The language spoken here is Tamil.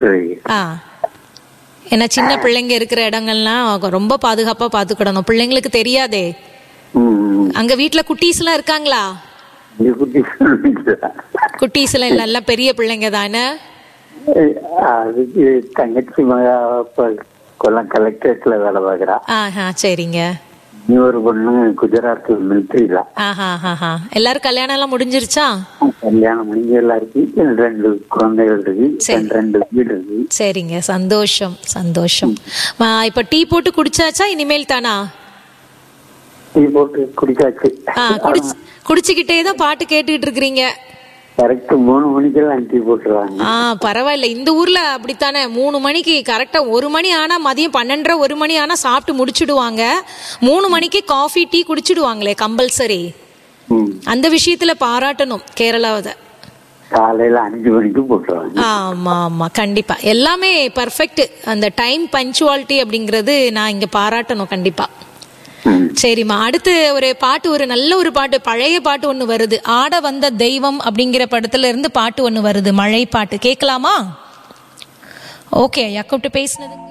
சரி ஆ ஏன்னா சின்ன பிள்ளைங்க இருக்கிற இடங்கள்லாம் ரொம்ப பாதுகாப்பா பாத்துக்கிடணும் பிள்ளைங்களுக்கு தெரியாதே ம் அங்க வீட்ல குட்டீஸ் எல்லாம் இருக்காங்களா இந்த குட்டி சொல்லுங்க குட்டீஸ் எல்லாம் இல்ல எல்லாம் பெரிய பிள்ளைங்க தானே அதுக்கு தங்கச்சி மகா இப்ப கொல்லம் கலெக்டரேட்ல வேலை பார்க்கறா ஆஹா சரிங்க நீ ஒரு பொண்ணு குஜராத் மிலிட்ரியில ஆஹா ஆஹா எல்லாரும் கல்யாணம் எல்லாம் முடிஞ்சிருச்சா கல்யாணம் முடிஞ்ச எல்லாருக்கும் ரெண்டு குழந்தைகள் இருக்கு சரி. ரெண்டு ரெண்டு வீடு இருக்கு சரிங்க சந்தோஷம் சந்தோஷம் மா, இப்ப டீ போட்டு குடிச்சாச்சா இனிமேல் தானா டீ போட்டு குடிச்சாச்சு ஆ குடிச்சு குடிச்சுக்கிட்டே தான் பாட்டு கேட்டுக்கிட்டு இருக்கிறீங்க கரெக்ட் மூணு மணிக்கெல்லாம் டீ போட்டுருவாங்க ஆ பரவாயில்ல இந்த ஊர்ல அப்படித்தானே மூணு மணிக்கு கரெக்டா ஒரு மணி ஆனா மதியம் பன்னெண்டரை ஒரு மணி ஆனா சாப்பிட்டு முடிச்சிடுவாங்க மூணு மணிக்கு காஃபி டீ குடிச்சிடுவாங்களே கம்பல்சரி ம். அந்த விஷயத்துல பாராட்டணும் கேரளாவை காலையில அஞ்சு மணிக்கு போட்டுருவாங்க ஆமா ஆமா கண்டிப்பா எல்லாமே பர்ஃபெக்ட் அந்த டைம் பஞ்சுவாலிட்டி அப்படிங்கிறது நான் இங்க பாராட்டணும் கண்டிப்பா ம். சரிம்மா அடுத்து ஒரு பாட்டு ஒரு நல்ல ஒரு பாட்டு பழைய பாட்டு ஒண்ணு வருது ஆட வந்த தெய்வம் அப்படிங்கிற படத்துல இருந்து பாட்டு ஒண்ணு வருது மழை பாட்டு கேட்கலாமா ஓகே ஐயா கூப்பிட்டு பேசினதுக்கு